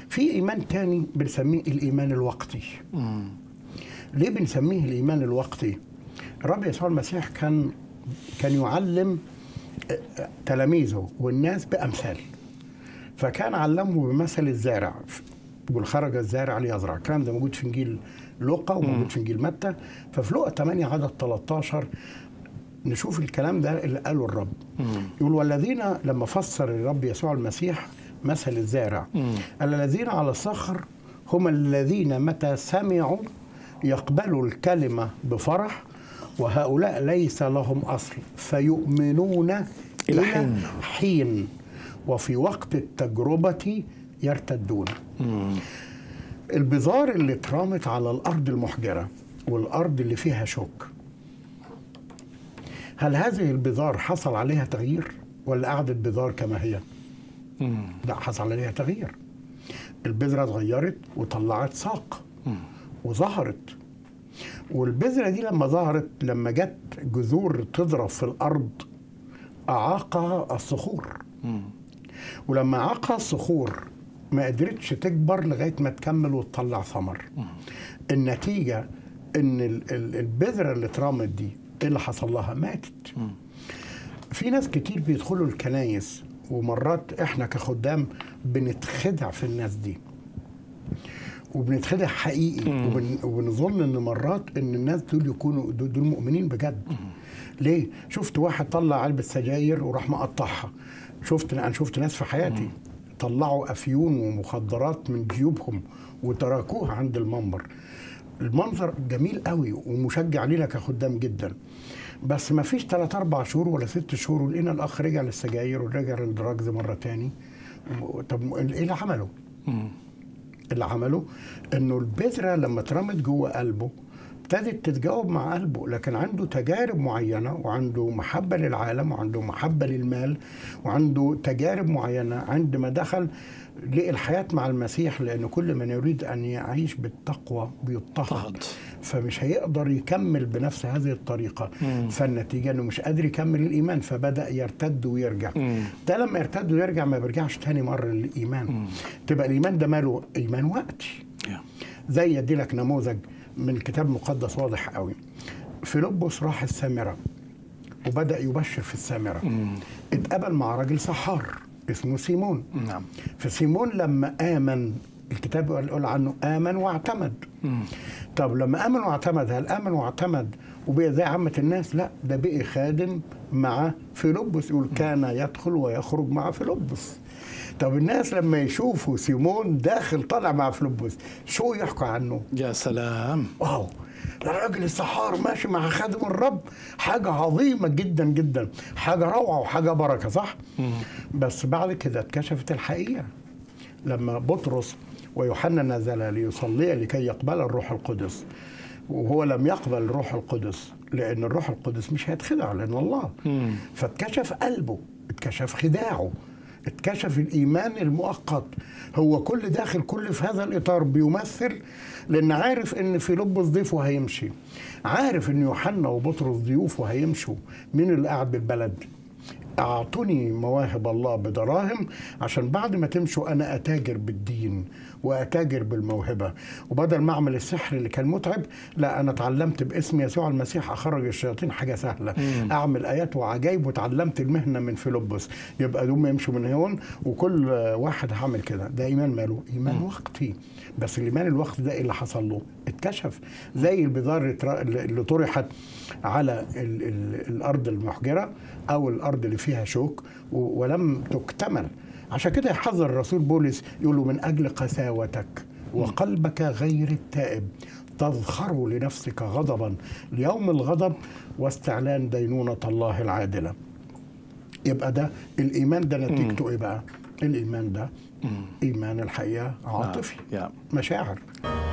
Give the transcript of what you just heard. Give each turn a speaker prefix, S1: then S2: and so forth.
S1: في ايمان تاني بنسميه الايمان الوقتي ليه بنسميه الايمان الوقتي الرب يسوع المسيح كان كان يعلم آه، تلاميذه والناس بامثال فكان علمه بمثل الزارع يقول خرج الزارع ليزرع الكلام ده موجود في انجيل لوقا وموجود في انجيل متى ففي لوقا 8 عدد 13 نشوف الكلام ده اللي قاله الرب يقول والذين لما فسر الرب يسوع المسيح مثل الزارع قال الذين على الصخر هم الذين متى سمعوا يقبلوا الكلمة بفرح وهؤلاء ليس لهم أصل فيؤمنون إلى
S2: حين.
S1: حين وفي وقت التجربة يرتدون البذار اللي اترمت على الأرض المحجرة والأرض اللي فيها شوك هل هذه البذار حصل عليها تغيير ولا قعدت بذار كما هي؟ لا حصل عليها تغيير البذرة اتغيرت وطلعت ساق وظهرت والبذرة دي لما ظهرت لما جت جذور تضرب في الأرض أعاقها الصخور ولما أعاقها الصخور ما قدرتش تكبر لغاية ما تكمل وتطلع ثمر النتيجة إن ال- ال- البذرة اللي اترمت دي إيه اللي حصل لها؟ ماتت في ناس كتير بيدخلوا الكنايس ومرات احنا كخدام بنتخدع في الناس دي وبنتخدع حقيقي وبن وبنظن ان مرات ان الناس دول يكونوا دول دول مؤمنين بجد ليه شفت واحد طلع علبه سجاير وراح مقطعها شفت انا شفت ناس في حياتي طلعوا افيون ومخدرات من جيوبهم وتركوها عند المنبر المنظر جميل قوي ومشجع لينا كخدام جدا بس ما فيش 3 4 شهور ولا 6 شهور ولقينا الاخ رجع للسجاير ورجع للدراجز مره تاني طب ايه اللي عمله؟ اللي عمله انه البذره لما اترمت جوه قلبه ابتدت تتجاوب مع قلبه لكن عنده تجارب معينه وعنده محبه للعالم وعنده محبه للمال وعنده تجارب معينه عندما دخل لقي الحياه مع المسيح لان كل من يريد ان يعيش بالتقوى بيضطهد
S2: اضطهد.
S1: فمش هيقدر يكمل بنفس هذه الطريقه فالنتيجه انه مش قادر يكمل الايمان فبدا يرتد ويرجع ده لما يرتد ويرجع ما بيرجعش تاني مره للايمان تبقى الايمان ده ماله ايمان وقتي
S2: يا.
S1: زي ادي لك نموذج من الكتاب المقدس واضح قوي فيلبس راح السامره وبدا يبشر في السامره اتقابل مع راجل سحار اسمه سيمون
S2: نعم
S1: فسيمون لما آمن الكتاب يقول عنه آمن واعتمد طب لما آمن واعتمد هل آمن واعتمد وبقي زي عامة الناس لا ده بقي خادم مع فيلبس يقول كان يدخل ويخرج مع فيلبس طب الناس لما يشوفوا سيمون داخل طالع مع فيلبس شو يحكوا عنه
S2: يا سلام
S1: واو ده الراجل السحار ماشي مع خادم الرب حاجة عظيمة جدا جدا حاجة روعة وحاجة بركة صح؟ بس بعد كده اتكشفت الحقيقة لما بطرس ويوحنا نزل ليصلي لكي يقبل الروح القدس وهو لم يقبل الروح القدس لأن الروح القدس مش هيتخدع لأن الله فاتكشف قلبه اتكشف خداعه اتكشف الإيمان المؤقت هو كل داخل كل في هذا الإطار بيمثل لأن عارف إن فيلبس ضيفه هيمشي عارف إن يوحنا وبطرس ضيوفه هيمشوا مين اللي قاعد بالبلد أعطوني مواهب الله بدراهم عشان بعد ما تمشوا أنا أتاجر بالدين وأتاجر بالموهبة وبدل ما أعمل السحر اللي كان متعب لا أنا اتعلمت باسم يسوع المسيح أخرج الشياطين حاجة سهلة أعمل آيات وعجائب وتعلمت المهنة من فيلبس يبقى دول يمشوا من هون وكل واحد هعمل كده ده إيمان ماله إيمان وقتي بس الإيمان الوقت ده إيه اللي حصل له اتكشف زي البذار اللي تر- اللي طرحت على ال ال الأرض المحجرة أو الأرض اللي فيها شوك و- ولم تكتمل عشان كده يحذر الرسول بولس يقول له من أجل قساوتك وقلبك غير التائب تظهر لنفسك غضبا ليوم الغضب واستعلان دينونة الله العادلة يبقى ده الإيمان ده نتيجته إيه بقى؟ الإيمان ده إيمان الحقيقة عاطفي
S2: يا
S1: مشاعر